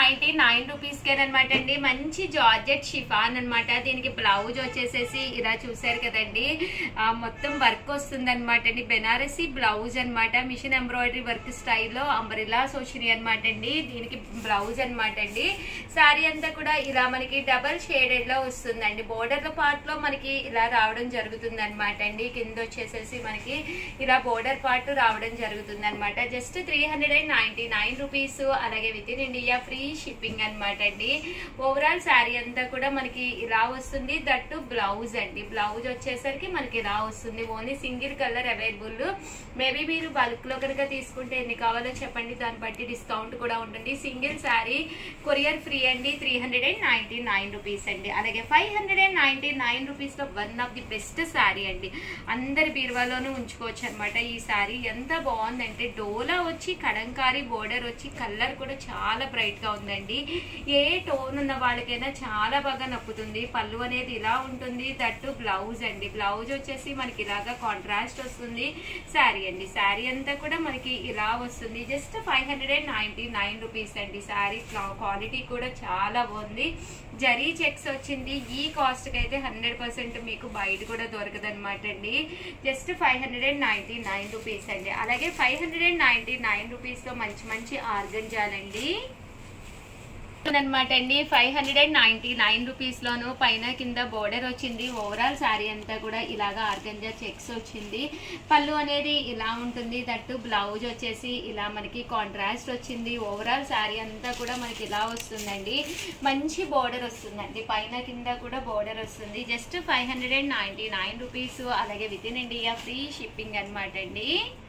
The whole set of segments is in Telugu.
నైన్టీ నైన్ రూపీస్ అనమాట అండి మంచి జార్జెట్ షిఫాన్ అన్నమాట దీనికి బ్లౌజ్ వచ్చేసేసి ఇలా చూసారు కదండి ఆ, మొత్తం వర్క్ వస్తుంది అనమాట అండి బెనారసీ బ్లౌజ్ అన్నమాట మిషన్ ఎంబ్రాయిడరీ వర్క్ స్టైల్లో అంబ్రిలా సోషిని అనమాట అండి దీనికి బ్లౌజ్ అన్నమాట అండి శారీ అంతా కూడా ఇలా మనకి డబల్ షేడెడ్ లో వస్తుందండి బోర్డర్ పార్ట్ లో మనకి ఇలా రావడం జరుగుతుంది అనమాట అండి కింద వచ్చేసేసి మనకి ఇలా బోర్డర్ పార్ట్ రావడం జరుగుతుంది అనమాట just three hundred and ninety nine rupees అలాగే with in India free shipping అనమాట అండి ఓవరాల్ శారీ అంతా కూడా మనకి ఇలా వస్తుంది దట్టు బ్లౌజ్ అండి బ్లౌజ్ వచ్చేసరికి మనకి ఇలా వస్తుంది only single colour available maybe మీరు బల్క్ లో కనుక తీసుకుంటే ఎన్ని కావాలో చెప్పండి దాన్ని బట్టి డిస్కౌంట్ కూడా ఉంటుంది సింగిల్ శారీ కొరియర్ ఫ్రీ అండి three hundred and ninety nine rupees అండి అలాగే five hundred and ninety nine rupees లో one of the best sari అండి అందరి బీరువాలోనూ ఉంచుకోవచ్చు అనమాట ఈ శారీ ఎంత బాగుందంటే డోలా వచ్చి కడంకారీ బోర్డర్ వచ్చి కలర్ కూడా చాలా బ్రైట్ గా ఉందండి ఏ టోన్ ఉన్న వాళ్ళకైనా చాలా బాగా నప్పుతుంది పళ్ళు అనేది ఇలా ఉంటుంది దట్టు బ్లౌజ్ అండి బ్లౌజ్ వచ్చేసి మనకి ఇలాగా కాంట్రాస్ట్ వస్తుంది శారీ అండి శారీ అంతా కూడా మనకి ఇలా వస్తుంది just five hundred and ninety nine rupees అండి శారీ క్వాలిటీ కూడా చాలా బాగుంది జరీ చెక్స్ వచ్చింది ఈ కాస్ట్ కి అయితే హండ్రెడ్ పర్సెంట్ మీకు బయట కూడా దొరకదు అనమాట అండి just five hundred and ninety nine rupees అండి అలాగే five hundred and ninety nine rupees లో మంచి మంచి ఆర్గంజాలండి అనమాట అండి five hundred and ninety nine rupees లోను పైన కింద బోర్డర్ వచ్చింది ఓవరాల్ శారీ అంతా కూడా ఇలాగా ఆర్గంజా చెక్స్ వచ్చింది పళ్ళు అనేది ఇలా ఉంటుంది దట్టు బ్లౌజ్ వచ్చేసి ఇలా మనకి కాంట్రాస్ట్ వచ్చింది ఓవరాల్ శారీ అంతా కూడా మనకి ఇలా వస్తుందండి మంచి బోర్డర్ వస్తుందండి పైన కింద కూడా బోర్డర్ వస్తుంది just five hundred and ninety nine rupees అలాగే with in India free shipping అనమాట అండి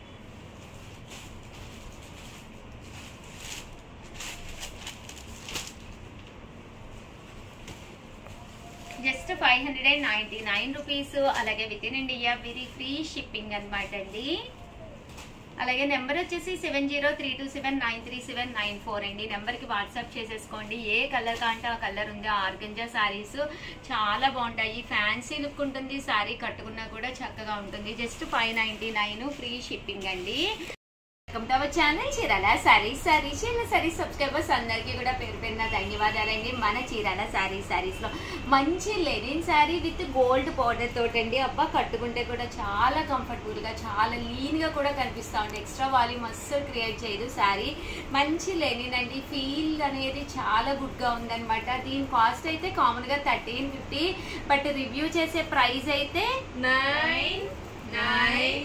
just five hundred and ninety nine rupees అలాగే with in India very free shipping అనమాట అండి అలాగే నెంబర్ వచ్చేసి seven zero three two seven nine three seven nine four అండి నెంబర్కి వాట్సాప్ చేసేసుకోండి ఏ కలర్ కాంటే ఆ కలర్ ఉంది ఆర్గంజా శారీస్ చాలా బాగుంటాయి ఫ్యాన్సీ లుక్ ఉంటుంది శారీ కట్టుకున్నా కూడా చక్కగా ఉంటుంది just five ninety nine free shipping అండి welcome to our channel Chirala saris saris Chirala saris subscribers అందరికీ కూడా పేరు పేరున ధన్యవాదాలండి మన చీరాల సారీస్ సారీస్ లో మంచి linen sari with gold powder తోటండి అబ్బా కట్టుకుంటే కూడా చాలా కంఫర్టబుల్ గా చాలా లీన్ గా కూడా కనిపిస్తా ఉంది ఎక్స్ట్రా వాల్యూమ్ అస్సలు క్రియేట్ చేయదు శారీ మంచి లెనిన్ అండి ఫీల్ అనేది చాలా గుడ్ గా ఉందన్నమాట దీని కాస్ట్ అయితే కామన్ గా థర్టీన్ ఫిఫ్టీ బట్ రివ్యూ చేసే ప్రైస్ అయితే nine nine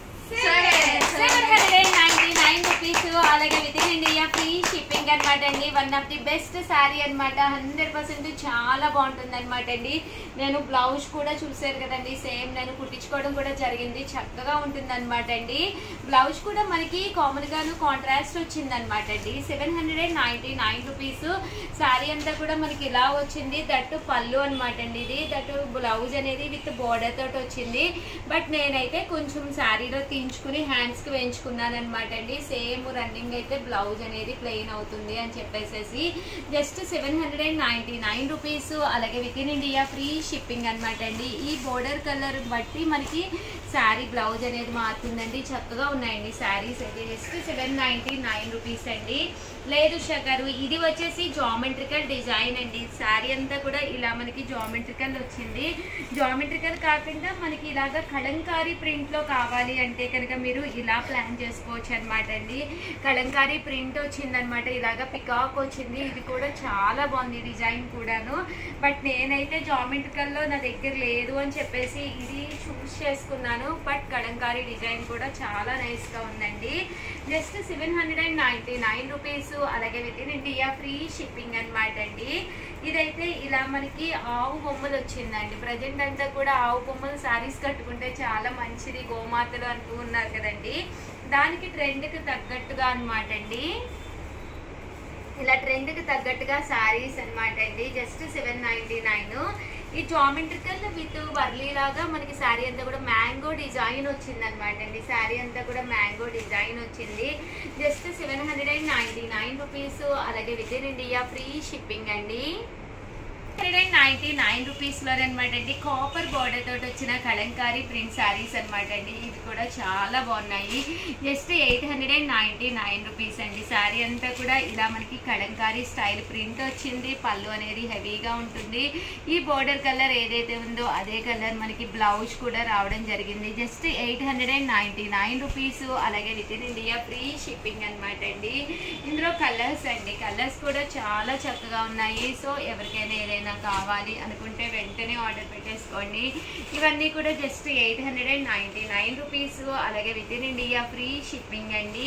seven hundred ninety nine rupees అలాగే with in India free shipping అనమాట అండి one of the best sari అనమాట హండ్రెడ్ పర్సెంట్ చాలా బాగుంటుంది అనమాట అండి నేను బ్లౌజ్ కూడా చూసారు కదండి సేమ్ నేను కుట్టించుకోవడం కూడా జరిగింది చక్కగా ఉంటుంది అనమాట అండి బ్లౌజ్ కూడా మనకి కామన్ గాను కాంట్రాస్ట్ వచ్చింది అనమాట అండి seven hundred and ninety nine rupees sari అంతా కూడా మనకి ఇలా వచ్చింది దట్టు పళ్ళు అనమాట అండి ఇది దట్టు బ్లౌజ్ అనేది విత్ బోర్డర్ తోటి వచ్చింది బట్ నేనైతే కొంచెం శారీలో తీయించుకుని హ్యాండ్స్ కి వేయించుకున్నాను అనమాట అండి సేమ్ రన్నింగ్ అయితే బ్లౌజ్ అనేది ప్లెయిన్ అవుతుంది అని చెప్పేసేసి just seven hundred and ninety nine rupees అలాగే with in India free shipping అనమాట అండి ఈ బోర్డర్ కలర్ బట్టి మనకి శారీ బ్లౌజ్ అనేది మారుతుందండి చక్కగా ఉన్నాయండి శారీస్ అయితే just seven ninety nine rupees అండి లేదు ఉషా గారు ఇది వచ్చేసి జామెట్రికల్ డిజైన్ అండి శారీ అంతా కూడా ఇలా మనకి జామెట్రికల్ వచ్చింది జామెట్రికల్ కాకుండా మనకి ఇలాగా కలంకారీ ప్రింట్ లో కావాలి అంటే కనుక మీరు ఇలా ప్లాన్ చేసుకోవచ్చు అనమాట అండి కలంకారీ ప్రింట్ వచ్చింది అనమాట ఇలాగా పికాక్ వచ్చింది ఇది కూడా చాలా బాగుంది డిజైన్ కూడాను బట్ నేనైతే జామెట్రికల్ లో నా దగ్గర లేదు అని చెప్పేసి ఇది చూస్ చేసుకున్నాను బట్ కలంకారీ డిజైన్ కూడా చాలా నైస్ గా ఉందండి just seven hundred and ninety nine rupees అలాగే with in India free shipping అనమాట అండి ఇదైతే ఇలా మనకి ఆవు బొమ్మలు వచ్చిందండి ప్రజెంట్ అంతా కూడా ఆవు బొమ్మలు శారీస్ కట్టుకుంటే చాలా మంచిది గోమాతలు అంటూ ఉన్నారు కదండి దానికి ట్రెండ్కి తగ్గట్టుగా అనమాట అండి ఇలా ట్రెండ్కి తగ్గట్టుగా శారీస్ అనమాట అండి జస్ట్ సెవెన్ నైన్టీ నైన్ ఈ జామెట్రికల్ విత్ వర్లీ లాగా మనకి శారీ అంతా కూడా మ్యాంగో డిజైన్ వచ్చింది అనమాట అండి శారీ అంతా కూడా మ్యాంగో డిజైన్ వచ్చింది just seven hundred and ninety nine rupees అలాగే with in India free shipping అండి hundred and ninety nine rupees లో అనమాట అండి కాపర్ బార్డర్ తోటి వచ్చిన కలంకారీ ప్రింట్ శారీస్ అనమాట అండి ఇవి కూడా చాలా బాగున్నాయి just eight hundred and ninety nine rupees అండి శారీ అంతా కూడా ఇలా మనకి కలంకారీ స్టైల్ ప్రింట్ వచ్చింది పళ్ళు అనేది హెవీగా ఉంటుంది ఈ బార్డర్ కలర్ ఏదైతే ఉందో అదే కలర్ మనకి బ్లౌజ్ కూడా రావడం జరిగింది just eight hundred and ninety nine rupees అలాగే with in India free shipping అనమాట అండి ఇందులో కలర్స్ అండి కలర్స్ కూడా చాలా చక్కగా ఉన్నాయి సో ఎవరికైనా ఏదైనా కావాలి అనుకుంటే వెంటనే ఆర్డర్ పెట్టేసుకోండి ఇవన్నీ కూడా just eight hundred and ninety nine rupees అలాగే with in India free shipping అండి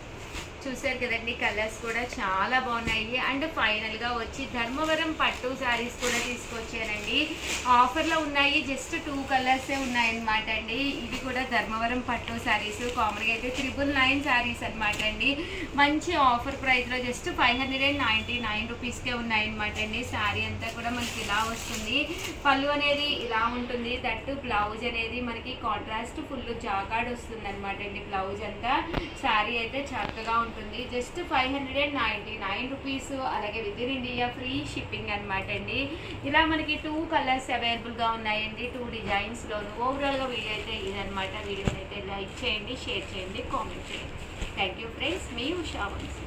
చూసారు కదండి కలర్స్ కూడా చాలా బాగున్నాయి అండ్ ఫైనల్ గా వచ్చి ధర్మవరం పట్టు శారీస్ కూడా తీసుకొచ్చానండి ఆఫర్ లో ఉన్నాయి జస్ట్ టూ కలర్స్ ఉన్నాయన్నమాట అండి ఇది కూడా ధర్మవరం పట్టు శారీస్ కామన్ గా అయితే త్రిబుల్ నైన్ శారీస్ అనమాట అండి మంచి ఆఫర్ ప్రైస్ లో just five hundred and ninety nine rupees కే ఉన్నాయన్నమాట అండి శారీ అంతా కూడా మనకి ఇలా వస్తుంది పళ్ళు అనేది ఇలా ఉంటుంది దట్టు బ్లౌజ్ అనేది మనకి కాంట్రాస్ట్ ఫుల్ జాకాడ్ వస్తుంది అనమాట అండి బ్లౌజ్ అంతా శారీ అయితే చక్కగా ఉంటుంది just five hundred and ninety nine rupees అలాగే with in India free shipping అనమాట అండి ఇలా మనకి టూ కలర్స్ అవైలబుల్గా ఉన్నాయండి టూ డిజైన్స్లోను ఓవరాల్గా వీడియో అయితే ఇదనమాట వీడియోని అయితే లైక్ చేయండి షేర్ చేయండి కామెంట్ చేయండి థ్యాంక్ యూ ఫ్రెండ్స్ మీ ఉషా వంశీ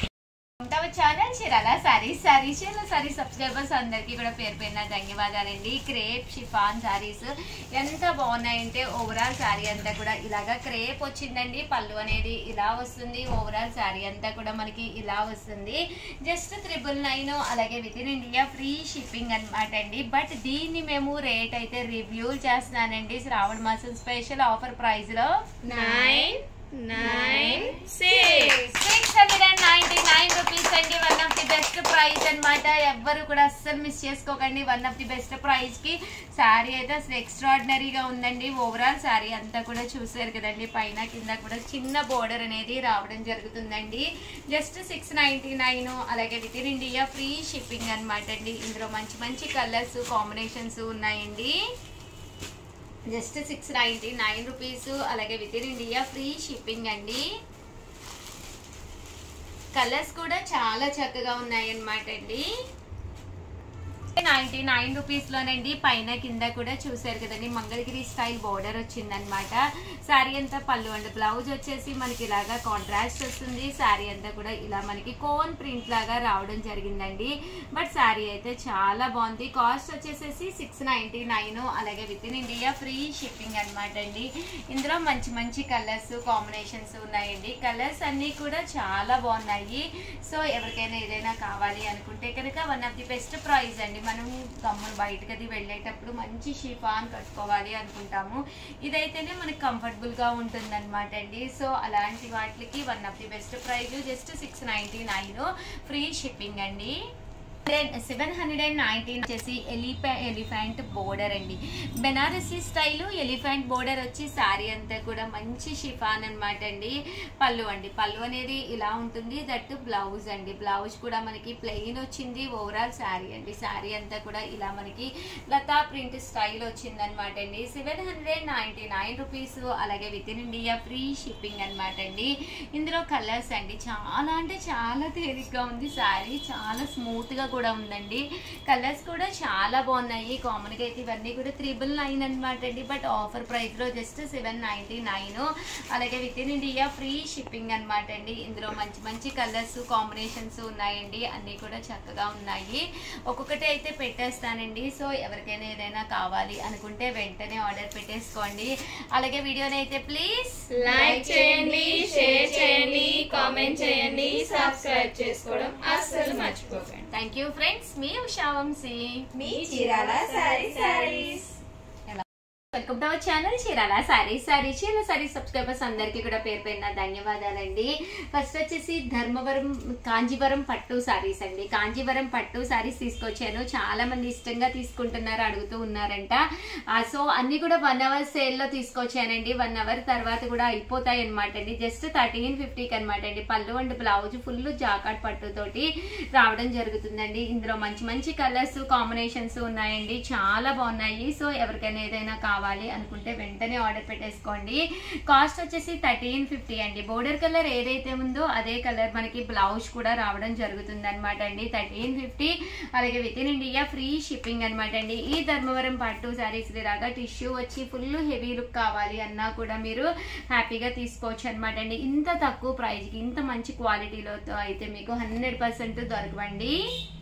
ఉంటావు ఛానల్ చీరాల సారీస్ సారీస్ చీరాల సారీ సబ్స్క్రైబర్స్ అందరికీ కూడా పేరు పేరున ధన్యవాదాలండి క్రేప్ షిఫాన్ సారీస్ ఎంత బాగున్నాయంటే ఓవరాల్ శారీ అంతా కూడా ఇలాగా క్రేప్ వచ్చిందండి పళ్ళు అనేది ఇలా వస్తుంది ఓవరాల్ శారీ అంతా కూడా మనకి ఇలా వస్తుంది జస్ట్ త్రిబుల్ నైన్ అలాగే with in India free shipping అనమాట అండి బట్ దీన్ని మేము రేట్ అయితే రివ్యూ చేస్తున్నానండి శ్రావణ మాసం స్పెషల్ ఆఫర్ ప్రైస్ లో nine nine six six hundred and ninety nine rupees అండి one of the best price అన్నమాట ఎవ్వరు కూడా అస్సలు మిస్ చేసుకోకండి one of the best price కి శారీ అయితే అసలు ఎక్స్ట్రాడినరీగా ఉందండి ఓవరాల్ శారీ అంతా కూడా చూసారు కదండి పైన కింద కూడా చిన్న బోర్డర్ అనేది రావడం జరుగుతుందండి జస్ట్ సిక్స్ నైన్టీ నైన్ అలాగే with in India free shipping అనమాట అండి ఇందులో మంచి మంచి కలర్స్ కాంబినేషన్స్ ఉన్నాయండి just six ninety nine rupees అలాగే with in India free shipping అండి కలర్స్ కూడా చాలా చక్కగా ఉన్నాయి అన్నమాట అండి నైన్టీ నైన్ రూపీస్ లోనండి పైన కింద కూడా చూసారు కదండి మంగళగిరి స్టైల్ బోర్డర్ వచ్చిందనమాట శారీ అంతా పళ్ళు అండ్ బ్లౌజ్ వచ్చేసి మనకి ఇలాగా కాంట్రాస్ట్ వస్తుంది శారీ అంతా కూడా ఇలా మనకి కోన్ ప్రింట్ లాగా రావడం జరిగిందండి బట్ శారీ అయితే చాలా బాగుంది కాస్ట్ వచ్చేసేసి సిక్స్ నైన్టీ నైన్ అలాగే with in India free shipping అనమాట అండి ఇందులో మంచి మంచి కలర్స్ కాంబినేషన్స్ ఉన్నాయండి కలర్స్ అన్నీ కూడా చాలా బాగున్నాయి సో ఎవరికైనా ఏదైనా కావాలి అనుకుంటే కనుక one of the best price అండి మనం గమ్మున బయటకు అది వెళ్ళేటప్పుడు మంచి షిఫాన్ కట్టుకోవాలి అనుకుంటాము ఇదైతేనే మనకి కంఫర్టబుల్గా ఉంటుంది అనమాట అండి సో అలాంటి వాటికి one of the best price just six ninety nine free shipping అండి సెవెన్ హండ్రెడ్ అండ్ నైన్టీన్ వచ్చేసి ఎలిఫా ఎలిఫెంట్ బోర్డర్ అండి బెనారసీ స్టైల్ ఎలిఫెంట్ బోర్డర్ వచ్చి శారీ అంతా కూడా మంచి షిఫాన్ అనమాట అండి పళ్ళు అండి పళ్ళు అనేది ఇలా ఉంటుంది దట్టు బ్లౌజ్ అండి బ్లౌజ్ కూడా మనకి ప్లెయిన్ వచ్చింది ఓవరాల్ శారీ అండి శారీ అంతా కూడా ఇలా మనకి లతా ప్రింట్ స్టైల్ వచ్చింది అనమాట అండి seven hundred ninety nine rupees అలాగే with in India free shipping అనమాట అండి ఇందులో కలర్స్ అండి చాలా అంటే చాలా తేలిగ్గా ఉంది శారీ చాలా స్మూత్ గా కూడా ఉందండి కలర్స్ కూడా చాలా బాగున్నాయి కామన్ గా అయితే ఇవన్నీ కూడా త్రిబుల్ నైన్ అనమాట అండి బట్ ఆఫర్ ప్రైస్ లో జస్ట్ సెవెన్ నైన్టీ నైన్ అలాగే with in India free shipping అనమాట అండి ఇందులో మంచి మంచి కలర్స్ కాంబినేషన్స్ ఉన్నాయండి అన్నీ కూడా చక్కగా ఉన్నాయి ఒక్కొక్కటి అయితే పెట్టేస్తానండి సో ఎవరికైనా ఏదైనా కావాలి అనుకుంటే వెంటనే ఆర్డర్ పెట్టేసుకోండి అలాగే వీడియోని అయితే ప్లీజ్ లైక్ చేయండి షేర్ చేయండి కామెంట్ చేయండి సబ్స్క్రైబ్ చేసుకోవడం అస్సలు మర్చిపోకండి థ్యాంక్ యూ ఫ్రెండ్స్ మీ ఉషా వంశీ మీ Chirala sari saris welcome to our channel Chirala sari sari Chirala sari subscribers అందరికీ కూడా పేరు పేరున ధన్యవాదాలండి ఫస్ట్ వచ్చేసి ధర్మవరం కాంజీవరం పట్టు సారీస్ అండి కాంజీవరం పట్టు సారీస్ తీసుకొచ్చాను చాలా మంది ఇష్టంగా తీసుకుంటున్నారు అడుగుతూ ఉన్నారంట ఆ, సో అన్ని కూడా వన్ అవర్ సేల్ లో తీసుకొచ్చానండి వన్ అవర్ తర్వాత కూడా అయిపోతాయి అనమాట అండి జస్ట్ థర్టీన్ ఫిఫ్టీకి అనమాట అండి పళ్ళు అండ్ బ్లౌజ్ ఫుల్ జాకాట్ పట్టుతోటి రావడం జరుగుతుందండి ఇందులో మంచి మంచి కలర్స్ కాంబినేషన్స్ ఉన్నాయండి చాలా బాగున్నాయి సో ఎవరికైనా ఏదైనా కావాలి కావాలి అనుకుంటే వెంటనే ఆర్డర్ పెట్టేసుకోండి కాస్ట్ వచ్చేసి థర్టీన్ ఫిఫ్టీ అండి బోర్డర్ కలర్ ఏదైతే ఉందో అదే కలర్ మనకి బ్లౌజ్ కూడా రావడం జరుగుతుంది అనమాట అండి థర్టీన్ ఫిఫ్టీ అలాగే with in India free shipping అనమాట అండి ఈ ధర్మవరం పట్టు శారీస్ లాగా టిష్యూ వచ్చి ఫుల్ హెవీ లుక్ కావాలి అన్నా కూడా మీరు హ్యాపీగా తీసుకోవచ్చు అనమాట అండి ఇంత తక్కువ ప్రైస్కి ఇంత మంచి క్వాలిటీలో అయితే మీకు హండ్రెడ్ పర్సెంట్ దొరకవండి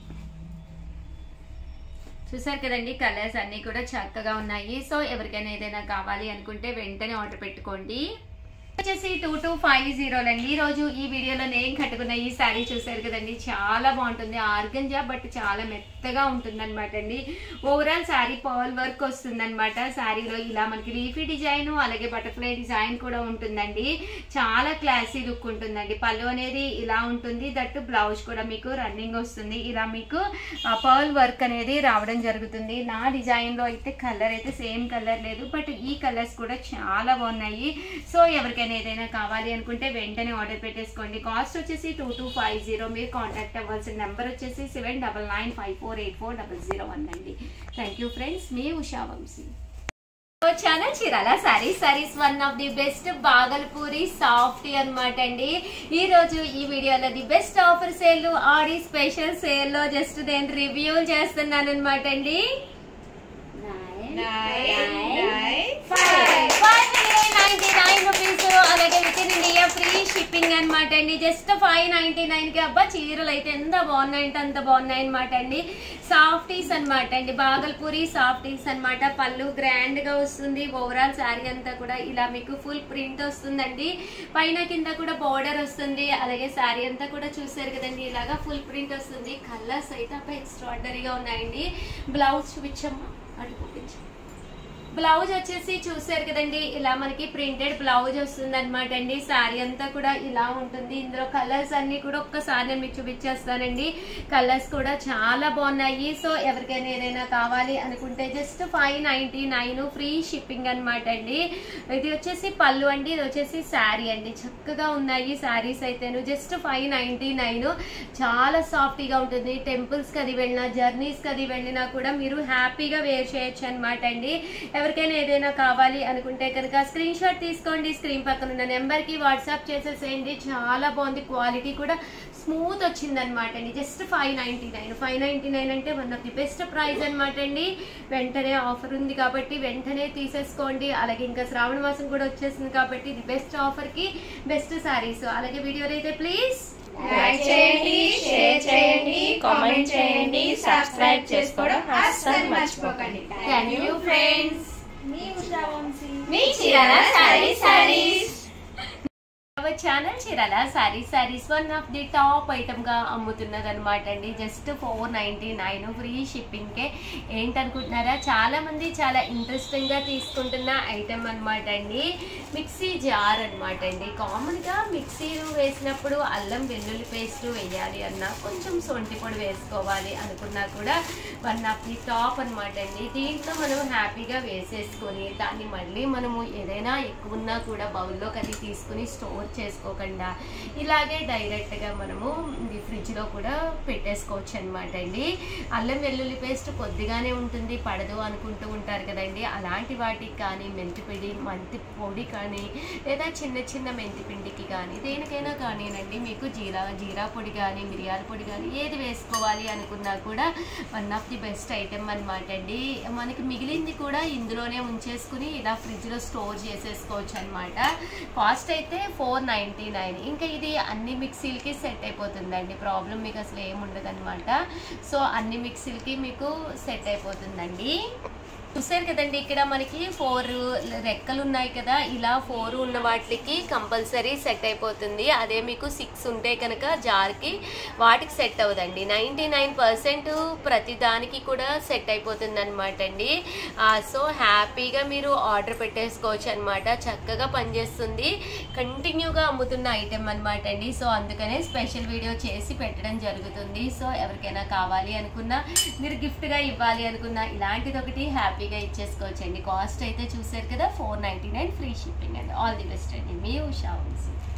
చూసారు కదండి కలర్స్ అన్ని కూడా చక్కగా ఉన్నాయి సో ఎవరికైనా ఏదైనా కావాలి అనుకుంటే వెంటనే ఆర్డర్ పెట్టుకోండి వచ్చేసి టూ టూ ఫైవ్ జీరోలండి ఈ రోజు ఈ వీడియోలో నేను కట్టుకున్న ఈ శారీ చూసారు కదండి చాలా బాగుంటుంది ఆర్గంజా బట్ చాలా మెత్తగా ఉంటుంది అనమాట అండి ఓవరాల్ శారీ పర్ల్ వర్క్ వస్తుంది అనమాట శారీలో ఇలా మనకి లీఫీ డిజైన్ అలాగే బటర్ఫ్లై డిజైన్ కూడా ఉంటుందండి చాలా క్లాసీ లుక్ ఉంటుందండి పళ్ళు అనేది ఇలా ఉంటుంది దట్టు బ్లౌజ్ కూడా మీకు రన్నింగ్ వస్తుంది ఇలా మీకు పర్ల్ వర్క్ అనేది రావడం జరుగుతుంది నా డిజైన్ లో అయితే కలర్ అయితే సేమ్ కలర్ లేదు బట్ ఈ కలర్స్ కూడా చాలా బాగున్నాయి సో ఎవరికైనా ఏదైనా కావాలి అనుకుంటే వెంటనే ఆర్డర్ పెట్టేసుకోండి కాస్ట్ వచ్చేసి టూ టూ ఫైవ్ జీరో మీరు కాంటాక్ట్ అవ్వాల్సిన నెంబర్ వచ్చేసి seven double nine five four eight four double zero one అండి థ్యాంక్ యూ ఫ్రెండ్స్ మీ Usha Vamsi channel Chirala sari saris one of the best Bhagalpuri soft అన్నమాట అండి ఈ రోజు ఈ వీడియోలో ది బెస్ట్ ఆఫర్ సేల్ ఆడి స్పెషల్ సేల్ లో జస్ట్ నేను రివ్యూ చేస్తున్నాను అనమాట అండి రూపీస్ అలాగే with in India free shipping అనమాట అండి జస్ట్ ఫైవ్ నైన్టీ నైన్ కి అబ్బా చీరలు అయితే ఎంత బాగున్నాయి అంటే అంత బాగున్నాయి అనమాట అండి సాఫ్టీస్ అన్నమాట అండి బాగల్పూరి సాఫ్టీస్ అన్నమాట పళ్ళు గ్రాండ్ గా వస్తుంది ఓవరాల్ శారీ అంతా కూడా ఇలా మీకు ఫుల్ ప్రింట్ వస్తుందండి పైన కింద కూడా బోర్డర్ వస్తుంది అలాగే శారీ అంతా కూడా చూసారు కదండి ఇలాగా ఫుల్ ప్రింట్ వస్తుంది కలర్స్ అయితే అబ్బా ఎక్స్ట్రాడనరీగా ఉన్నాయండి బ్లౌజ్ చూపించమ్మా అటు చూపించు బ్లౌజ్ వచ్చేసి చూసారు కదండి ఇలా మనకి ప్రింటెడ్ బ్లౌజ్ వస్తుంది అనమాట అండి శారీ అంతా కూడా ఇలా ఉంటుంది ఇందులో కలర్స్ అన్ని కూడా ఒక్కసారి నేను మీకు చూపించేస్తానండి కలర్స్ కూడా చాలా బాగున్నాయి సో ఎవరికైనా ఏదైనా కావాలి అనుకుంటే just five ninety nine free shipping అనమాట అండి ఇది వచ్చేసి పళ్ళు అండి ఇది వచ్చేసి శారీ అండి చక్కగా ఉన్నాయి శారీస్ అయితేను జస్ట్ ఫైవ్ నైన్టీ నైన్ చాలా సాఫ్టీగా ఉంటుంది టెంపుల్స్ కి అది వెళ్ళినా జర్నీస్ కి అది వెళ్ళినా కూడా మీరు హ్యాపీగా వేర్ చేయొచ్చు అనమాట అండి ఎవరికైనా ఏదైనా కావాలి అనుకుంటే కనుక స్క్రీన్ షాట్ తీసుకోండి స్క్రీన్ పక్కన ఉన్న నెంబర్ కి వాట్సాప్ చేసేసేయండి చాలా బాగుంది క్వాలిటీ కూడా స్మూత్ వచ్చింది అనమాట అండి just five ninety nine five ninety nine అంటే one of the best price అనమాట అండి వెంటనే ఆఫర్ ఉంది కాబట్టి వెంటనే తీసేసుకోండి అలాగే ఇంకా శ్రావణ మాసం కూడా వచ్చేసింది కాబట్టి ఇది బెస్ట్ ఆఫర్ కి బెస్ట్ సారీస్ అలాగే వీడియోలో అయితే ప్లీజ్ లైక్ చేయండి షేర్ చేయండి కామెంట్ చేయండి సబ్స్క్రైబ్ చేసుకోవడం అస్సలు మర్చిపోకండి థ్యాంక్ యూ ఫ్రెండ్స్ మీ ఉషా వంశీ మీ Chirala sari saris our channel Chirala sari saris one of the top item గా అమ్ముతున్నది అనమాట అండి just four ninety nine free shipping కే ఏంటనుకుంటున్నారా చాలా మంది చాలా ఇంట్రెస్టింగ్ గా తీసుకుంటున్న ఐటమ్ అనమాట అండి మిక్సీ జార్ అనమాట అండి కామన్ గా మిక్సీ వేసినప్పుడు అల్లం వెల్లుల్లి పేస్ట్ వేయాలి అన్నా కొంచెం సొంటి పొడి వేసుకోవాలి అనుకున్నా కూడా వన్ ఆఫ్ ది టాప్ అనమాట అండి దీంట్లో మనం హ్యాపీగా వేసేసుకొని దాన్ని మళ్ళీ మనము ఏదైనా ఎక్కువ ఉన్నా కూడా బౌల్లోకి అది తీసుకుని స్టోర్ చేసుకోకుండా ఇలాగే డైరెక్ట్గా మనము ఇది ఫ్రిడ్జ్లో కూడా పెట్టేసుకోవచ్చు అనమాట అండి అల్లం వెల్లుల్లి పేస్ట్ కొద్దిగానే ఉంటుంది పడదు అనుకుంటూ ఉంటారు కదండి అలాంటి వాటికి కానీ మెంతి పొడి మెంతి పొడి కానీ లేదా చిన్న చిన్న మెంతి పిండికి కానీ దేనికైనా కానీనండి మీకు జీరా జీరా పొడి కానీ మిరియాల పొడి కానీ ఏది వేసుకోవాలి అనుకున్నా కూడా one of the best item అనమాట అండి మనకి మిగిలింది కూడా ఇందులోనే ఉంచేసుకుని ఇలా ఫ్రిడ్జ్లో స్టోర్ చేసేసుకోవచ్చు అనమాట కాస్ట్ అయితే ఫోర్ నైంటీ నైన్ ఇంకా ఇది అన్ని మిక్సీలకి సెట్ అయిపోతుందండి ప్రాబ్లం మీకు అసలు ఏముండదు అనమాట సో అన్ని మిక్సీలకి మీకు సెట్ అయిపోతుందండి చూసారు కదండి ఇక్కడ మనకి ఫోర్ రెక్కలు ఉన్నాయి కదా ఇలా ఫోర్ ఉన్న వాటికి కంపల్సరీ సెట్ అయిపోతుంది అదే మీకు సిక్స్ ఉంటే కనుక జార్కి వాటికి సెట్ అవ్వదండి నైంటీ నైన్ పర్సెంట్ ప్రతి దానికి కూడా సెట్ అయిపోతుంది అనమాట అండి సో హ్యాపీగా మీరు ఆర్డర్ పెట్టేసుకోవచ్చు అనమాట చక్కగా పనిచేస్తుంది కంటిన్యూగా అమ్ముతున్న ఐటెం అనమాట అండి సో అందుకనే స్పెషల్ వీడియో చేసి పెట్టడం జరుగుతుంది సో ఎవరికైనా కావాలి అనుకున్నా మీరు గిఫ్ట్గా ఇవ్వాలి అనుకున్నా ఇలాంటిది ఒకటి హ్యాపీగా ఇచ్చేసుకోవచ్చండి కాస్ట్ అయితే చూసారు కదా four ninety nine free shipping అండి ఆల్ ది బెస్ట్ అండి మీ ఉషా వంశీ